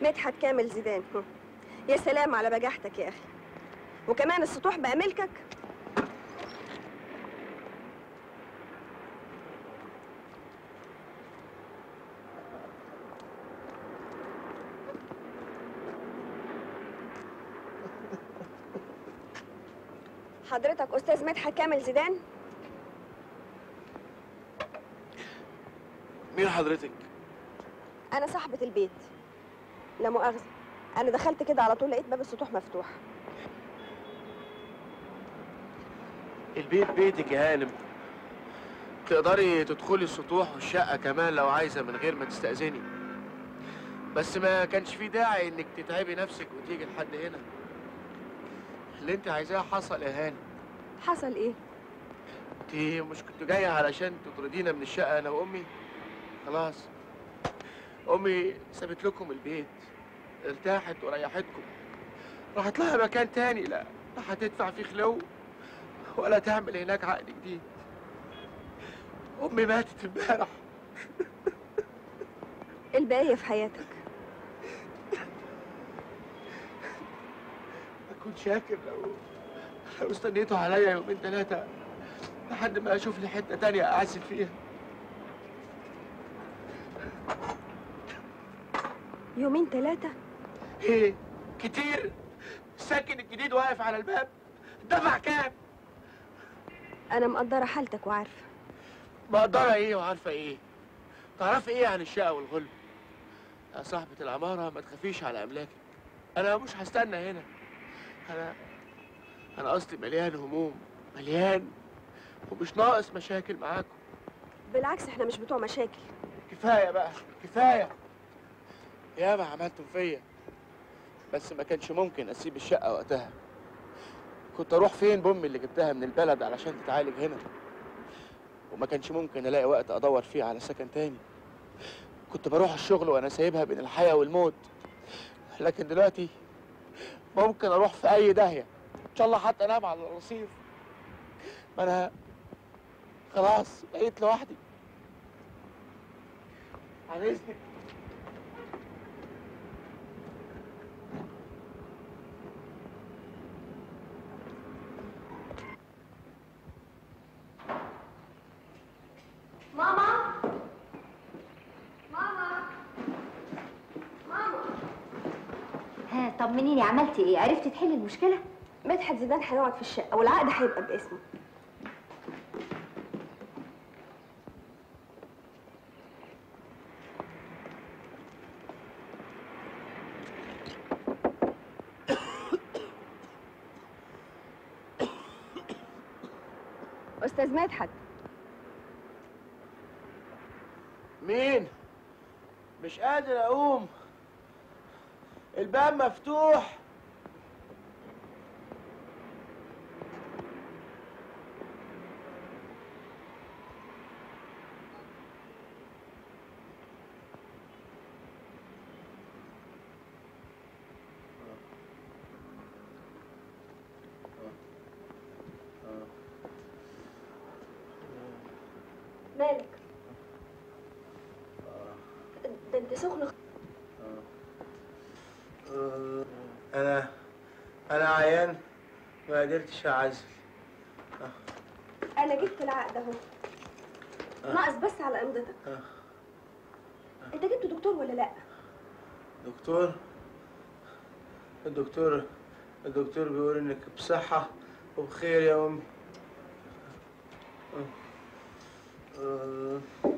مدحت كامل زيدان هم. يا سلام على بجاحتك يا اخي وكمان السطوح بقى ملكك حضرتك استاذ مدحت كامل زيدان مين حضرتك؟ انا صاحبة البيت لا مؤاخذة انا دخلت كده على طول لقيت باب السطوح مفتوح البيت بيتك يا هانم تقدري تدخلي السطوح والشقة كمان لو عايزة من غير ما تستأذني بس ما كانش في داعي انك تتعبي نفسك وتيجي لحد هنا اللي انت عايزاه حصل يا هانم حصل ايه انت مش كنت جاية علشان تطردينا من الشقة انا وامي خلاص امي سابت لكم البيت ارتاحت وريحتكم راحت لها مكان تاني لا لا هتدفع فيه خلو ولا تعمل هناك عقد جديد امي ماتت امبارح الباقية في حياتك اكون شاكر لو لو استنيتوا عليا يومين ثلاثة لحد ما اشوف لي حتة تانية اعزل فيها يومين ثلاثة ايه كتير الساكن الجديد واقف على الباب دفع كام انا مقدرة حالتك وعارفة مقدرة ايه وعارفة ايه تعرفي ايه عن الشقة والغلب يا صاحبة العمارة ما تخافيش على املاكك انا مش هستنى هنا انا انا اصلي مليان هموم مليان ومش ناقص مشاكل معاكم بالعكس احنا مش بتوع مشاكل كفاية بقى كفاية ياما عملتم فيا بس ما كانش ممكن اسيب الشقة وقتها كنت اروح فين بامي اللي جبتها من البلد علشان تتعالج هنا وما كانش ممكن الاقي وقت ادور فيه على سكن تاني كنت بروح الشغل وانا سايبها بين الحياة والموت لكن دلوقتي ممكن اروح في اي داهية ان شاء الله حتى انام على الرصيف ما انا خلاص بقيت لوحدي عن اذنك ماما ماما ماما ها طمنيني عملتي ايه عرفتي تحلي المشكله مدحت زيدان هيقعد في الشقة والعقد هيبقى باسمه أستاذ مدحت مين مش قادر اقوم الباب مفتوح مالك ده انت سخن خ- انا انا عيان ما قدرتش اعزل انا جبت العقد اهو ناقص بس على امضتك آه. انت جبت دكتور ولا لا دكتور الدكتور الدكتور بيقول انك بصحة وبخير يا امي آه. آه.